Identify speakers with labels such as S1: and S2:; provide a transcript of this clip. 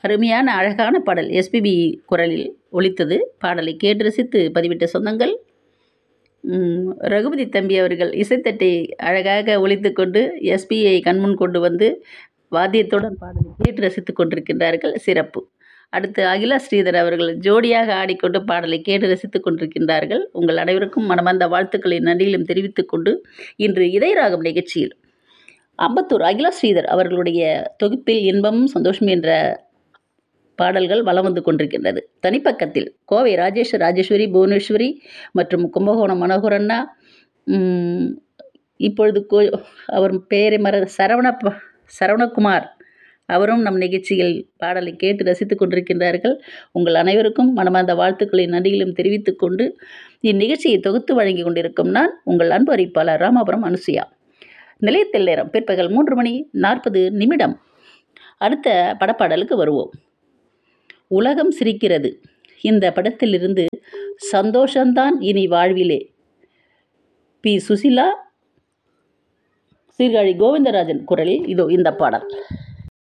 S1: அருமையான அழகான பாடல் எஸ்பிபி குரலில் ஒலித்தது பாடலை கேட்டு ரசித்து பதிவிட்ட சொந்தங்கள் ம், ரகுபதி தம்பி அவர்கள் இசைத்தட்டை அழகாக ஒலித்து கொண்டு எஸ்பியை கண்முன் கொண்டு வந்து வாத்தியத்துடன் பாடலை கேட்டு ரசித்து கொண்டிருக்கின்றார்கள் சிறப்பு அடுத்து அகிலா ஸ்ரீதர் அவர்கள் ஜோடியாக ஆடிக்கொண்டு பாடலை கேட்டு ரசித்துக் கொண்டிருக்கின்றார்கள் உங்கள் அனைவருக்கும் மனமார்ந்த வாழ்த்துக்களை நன்றியிலும் தெரிவித்துக் கொண்டு இன்று இதயராகம் நிகழ்ச்சியில் அம்பத்தூர் அகிலா ஸ்ரீதர் அவர்களுடைய தொகுப்பில் இன்பமும் சந்தோஷம் என்ற பாடல்கள் வலம் வந்து கொண்டிருக்கின்றது தனிப்பக்கத்தில் கோவை ராஜேஷ் ராஜேஸ்வரி புவனேஸ்வரி மற்றும் கும்பகோணம் மனோகரண்ணா ம், இப்பொழுது கோ அவர் பெயரை மற சரவண ப- சரவணகுமார் அவரும் நம் நிகழ்ச்சியில் பாடலை கேட்டு ரசித்துக் கொண்டிருக்கின்றார்கள் உங்கள் அனைவருக்கும் மனமார்ந்த வாழ்த்துக்களை நன்றியிலும் தெரிவித்துக் கொண்டு இந்நிகழ்ச்சியை தொகுத்து வழங்கி கொண்டிருக்கும் நான் உங்கள் அன்பு அறிவிப்பாளர் ராமாபுரம் அனுசுயா நிலையத்தில் நேரம் பிற்பகல் மூன்று மணி நாற்பது நிமிடம் அடுத்த படப்பாடலுக்கு வருவோம் உலகம் சிரிக்கிறது இந்த படத்திலிருந்து சந்தோஷந்தான் இனி வாழ்விலே பி சுசிலா சீர்காழி கோவிந்தராஜன் குரலில் இதோ இந்த பாடல்